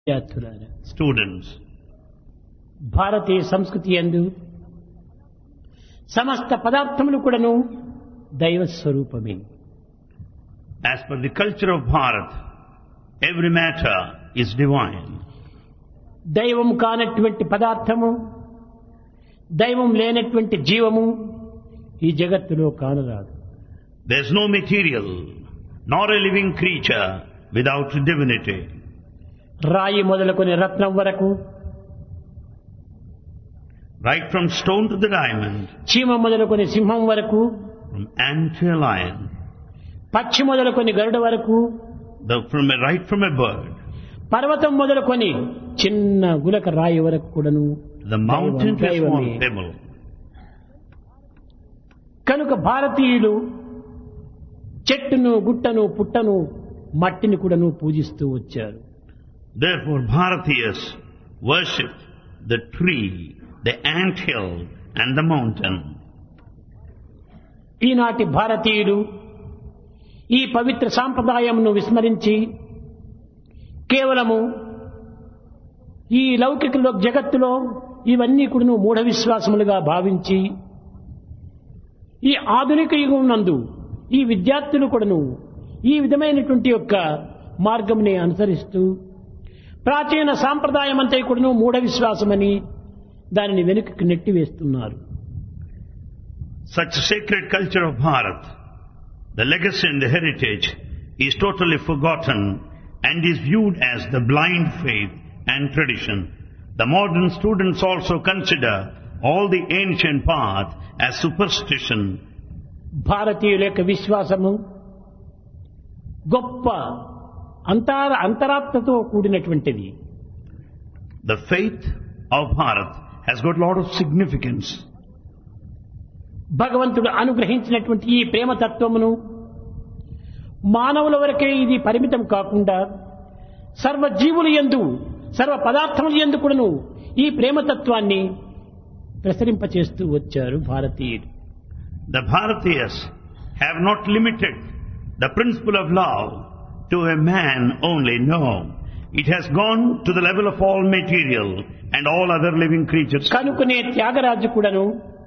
విద్యార్థులారా students, భారతీయ సంస్కృతి యందు సమస్త పదార్థములు కూడాను దైవ స్వరూపమే as per the culture of Bharat, every matter is divine. దైవం కానటువంటి పదార్థము దైవం లేనటువంటి జీవము ఈ జగత్తులో కానరాదు There's no material, nor a living creature without divinity. రాయి మొదలుకొని రత్నం వరకు Right from stone to the diamond, చీమ మొదలుకొని సింహం వరకు from ant to a lion, పక్షి మొదలుకొని గరుడ వరకు the, from a, right from a bird, పర్వతం మొదలుకొని చిన్న గులక రాయి వరకు కూడాను the mountain to a small దైవమే. pebble. కనుక భారతీయులు చెట్టును గుట్టను పుట్టను మట్టిని కూడాను పూజిస్తూ వచ్చారు Therefore, Bharatiyas worship the tree, the ant hill, and the mountain. ఈనాటి భారతీయులు ఈ పవిత్ర సాంప్రదాయంను విస్మరించి కేవలము ఈ లౌకిక లో- జగత్తులో ఇవన్నీ కూడాను మూఢ విశ్వాసములుగా భావించి ఈ ఆధునిక యుగం నందు ఈ విద్యార్థులు కూడాను ఈ విధమైనటువంటి యొక్క మార్గంని అనుసరిస్తూ ప్రాచీన సాంప్రదాయం అంతా కూడాను మూఢ విశ్వాసమని దానిని వెనుకకు నెట్టివేస్తున్నారు Such sacred culture of Bharat, the legacy and the heritage, is totally forgotten and is viewed as the blind faith and tradition. The modern students also consider all the ancient path as superstition. భారతీయుల యొక్క విశ్వాసము గొప్ప అంతర అంతరాత్మతో కూడినటువంటిది The faith of Bharat has got a lot of significance. భగవంతుడు అనుగ్రహించినటువంటి ఈ ప్రేమ తత్వమును మానవుల వరకే ఇది పరిమితం కాకుండా సర్వ జీవులు ఎందు సర్వ పదార్థముల ఎందు కూడాను ఈ ప్రేమతత్వాన్ని ప్రసరింపచేస్తూ వచ్చారు భారతీయులు The Bharatiyas have not limited the principle of love to a man only, no. It has gone to the level of all material and all other living creatures. కనుకునే Tyagaraju కూడాను